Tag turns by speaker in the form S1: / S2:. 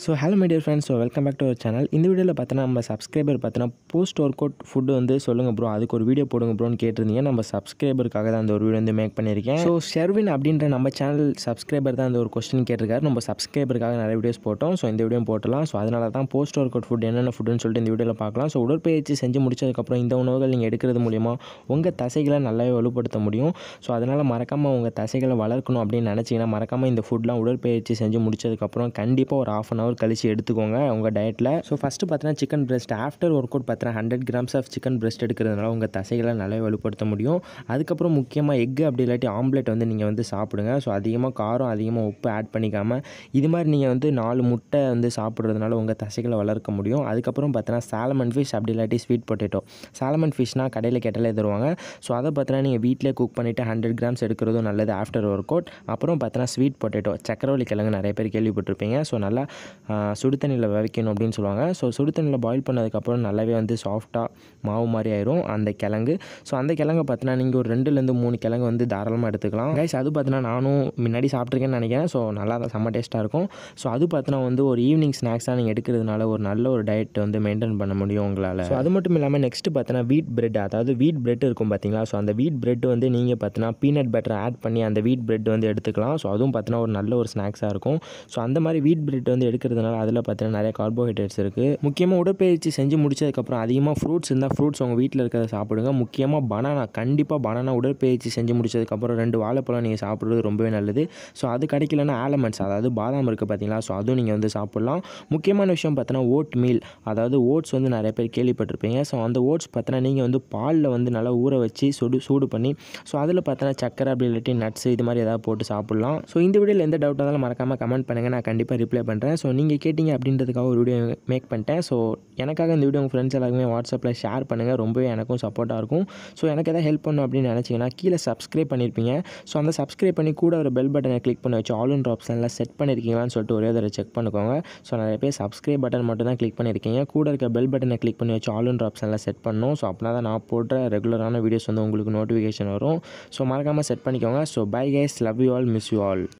S1: so hello my dear friends so welcome back to our channel இந்த வீடியோவில் பார்த்தீங்கன்னா நம்ம சப்ஸ்கிரைபர் பார்த்தீங்கன்னா போஸ்ட் ஒர்க் அவுட் ஃபுட்டு வந்து சொல்லுங்கள் ப்ரோ அதுக்கு ஒரு வீடியோ போடுங்க ப்ரோன்னு கேட்டிருந்தீங்க நம்ம சப்ஸ்கிரைபருக்காக தான் அந்த ஒரு வீடியோ வந்து மேக் பண்ணியிருக்கேன் ஸோ ஷெர்வின் அப்படின்ற நம்ம சேனல் சப்ஸ்கிரைபர் தான் அந்த ஒரு கொஸ்டின் கேட்டிருக்காரு நம்ம சப்ஸ்கிரைபருக்காக நிறைய வீடியோஸ் போட்டோம் ஸோ இந்த வீடியோ போட்டலாம் ஸோ அதனால தான் போஸ்ட் ஒர்க் அவுட் ஃபுட் என்னென்ன ஃபுட்டுன்னு சொல்லிட்டு இந்த வீடியோவில் பார்க்கலாம் ஸோ உடற்பயிற்சி செஞ்சு முடிச்சதுக்கப்புறம் இந்த உணவுகள் நீங்கள் எடுக்கிறது மூலிமா உங்கள் தசைகளை நல்லாவே வலுப்படுத்த முடியும் ஸோ அதனால் மறக்காமல் உங்கள் தசைகளை வளர்க்கணும் அப்படின்னு நினச்சிங்கன்னா மறக்காமல் இந்த ஃபுட்லாம் உடற்பயிற்சி செஞ்சு முடிச்சதுக்கப்புறம் கண்டிப்பாக ஒரு ஆஃப் அன் ஹவர் கழிச்சு எடுத்துக்கோங்க உங்கள் டயட்டில் ஸோ ஃபஸ்ட்டு பார்த்தீங்கன்னா chicken breast after workout பார்த்தீங்கன்னா hundred grams of chicken breast எடுக்கிறதுனால உங்கள் தசைகளை நல்லாவே வலுப்படுத்த முடியும் அதுக்கப்புறம் முக்கியமாக எக்கு அப்படி இல்லாட்டி ஆம்லெட் வந்து நீங்கள் வந்து சாப்பிடுங்க ஸோ அதிகமாக காரம் அதிகமாக உப்பு ஆட் பண்ணிக்காமல் இது மாதிரி நீங்கள் வந்து நாலு முட்டை வந்து சாப்பிட்றதுனால உங்கள் தசைகளை வளர்க்க முடியும் அதுக்கப்புறம் பார்த்தீங்கன்னா சாலமன் ஃபிஷ் அப்படி இல்லாட்டி ஸ்வீட் பொட்டேட்டோ சாலமன் ஃபிஷ்னால் கடையில் கேட்டாலே தருவாங்க ஸோ அதை பார்த்தீங்கன்னா நீங்கள் வீட்டிலே குக் பண்ணிவிட்டு ஹண்ட்ரட் கிராம்ஸ் எடுக்கிறதும் நல்லது ஆஃப்டர் ஒர்க் அவுட் அப்புறம் பார்த்தீங்கன்னா ஸ்வீட் பொட்டேட்டோ சக்கரவள்ளி கிழங்கு நிறைய பேர் கேள்விப்பட்டிருப்பீங்க ஸோ நல்லா ஆ, சுடு தண்ணியில் விவைக்கணும் அப்படின்னு சொல்லுவாங்க ஸோ சுடு தண்ணியில் பாயில் பண்ணதுக்கப்புறம் நல்லாவே வந்து சாஃப்டாக மாவு மாதிரி ஆயிரும் அந்த கிழங்கு ஸோ அந்த கிழங்கு பார்த்தீங்கன்னா நீங்கள் ஒரு ரெண்டுலேருந்து மூணு கிழங்கு வந்து தாராளமாக எடுத்துக்கலாம் கைஸ் அது பார்த்தீங்கன்னா நானும் முன்னாடி சாப்பிட்ருக்கேன்னு நினைக்கிறேன் ஸோ நல்லா தான் செம்ம டேஸ்ட்டாக இருக்கும் ஸோ அது பார்த்தீங்கன்னா வந்து ஒரு ஈவினிங் ஸ்நாக்ஸாக நீங்கள் எடுக்கிறதுனால ஒரு நல்ல ஒரு டயட் வந்து மெயின்டைன் பண்ண முடியும் உங்களால் ஸோ அது மட்டும் இல்லாமல் நெக்ஸ்ட் பார்த்தீங்கன்னா வீட் பிரெட் அதாவது வீட் பிரெட் இருக்கும் பார்த்தீங்களா ஸோ அந்த வீட் பிரெட் வந்து நீங்கள் பார்த்தீங்கன்னா பீனட் பட்டர் ஆட் பண்ணி அந்த வீட் பிரெட் வந்து எடுத்துக்கலாம் ஸோ அதுவும் பார்த்தீங்கன்னா ஒரு நல்ல ஒரு ஸ்நாக்ஸாக இருக்கும் ஸோ அந்த மாதிரி வீட் பிரெட் வந்து எடுக்கிறதுனால அதில் பார்த்தீங்கன்னா நிறைய கார்போஹைட்ரேட்ஸ் இருக்குது முக்கியமாக உடற்பயிற்சி செஞ்சு முடிச்சதுக்கப்புறம் அதிகமாக ஃப்ரூட்ஸ் இருந்தால் ஃப்ரூட்ஸ் உங்கள் வீட்டில் இருக்கிறத சாப்பிடுங்க முக்கியமாக பனானா கண்டிப்பாக பனானா உடற்பயிற்சி செஞ்சு முடிச்சதுக்கப்புறம் ரெண்டு வாழைப்பழம் நீங்கள் சாப்பிட்றது ரொம்பவே நல்லது ஸோ அது கிடைக்கலன்னா ஆலமண்ட்ஸ் அதாவது பாதாம் இருக்குது பார்த்தீங்களா ஸோ அதுவும் நீங்கள் வந்து சாப்பிட்லாம் முக்கியமான விஷயம் பார்த்தோன்னா ஓட் மீல் அதாவது ஓட்ஸ் வந்து நிறைய பேர் கேள்விப்பட்டிருப்பீங்க ஸோ அந்த ஓட்ஸ் பார்த்தோன்னா நீங்கள் வந்து பாலில் வந்து நல்லா ஊற வச்சு சுடு சூடு பண்ணி ஸோ அதில் பார்த்தோன்னா சக்கரை அப்படி இல்லாட்டி நட்ஸ் இது மாதிரி ஏதாவது போட்டு சாப்பிட்லாம் ஸோ இந்த வீடியோவில் எந்த டவுட்டாக இருந்தாலும் மறக்காமல் கமெண்ட் பண்ணுங்கள் நான் கண்டிப்பாக ரிப்ளை பண்ணுறேன் ஸோ நீங்கள் கேட்டிங்க அப்படின்றதுக்காக ஒரு வீடியோ மேக் பண்ணிட்டேன் ஸோ எனக்காக இந்த வீடியோ உங்கள் ஃப்ரெண்ட்ஸ் எல்லாருமே வாட்ஸ்அப்பில் ஷேர் பண்ணுங்கள் ரொம்பவே எனக்கும் சப்போர்ட்டாக இருக்கும் ஸோ எனக்கு எதாவது ஹெல்ப் பண்ணும் அப்படின்னு நினச்சிங்கன்னா கீழே சப்ஸ்கிரைப் பண்ணியிருப்பீங்க ஸோ அந்த சப்ஸ்கிரைப் பண்ணி கூட ஒரு பெல் பட்டனை கிளிக் பண்ணி வச்சு ஆல் இன் ஆப்ஷனில் செட் பண்ணியிருக்கீங்களான்னு சொல்லிட்டு ஒரே தடவை செக் பண்ணிக்கோங்க ஸோ நிறைய பேர் சப்ஸ்கிரைப் பட்டன் மட்டும் தான் கிளிக் பண்ணியிருக்கீங்க கூட இருக்க பெல் பட்டனை கிளிக் பண்ணி வச்சு ஆல் இன் ஆப்ஷனில் செட் பண்ணணும் ஸோ அப்படின்னா தான் நான் போடுற ரெகுலரான வீடியோஸ் வந்து உங்களுக்கு நோட்டிஃபிகேஷன் வரும் ஸோ மறக்காமல் செட் பண்ணிக்கோங்க so bye guys love you all miss you all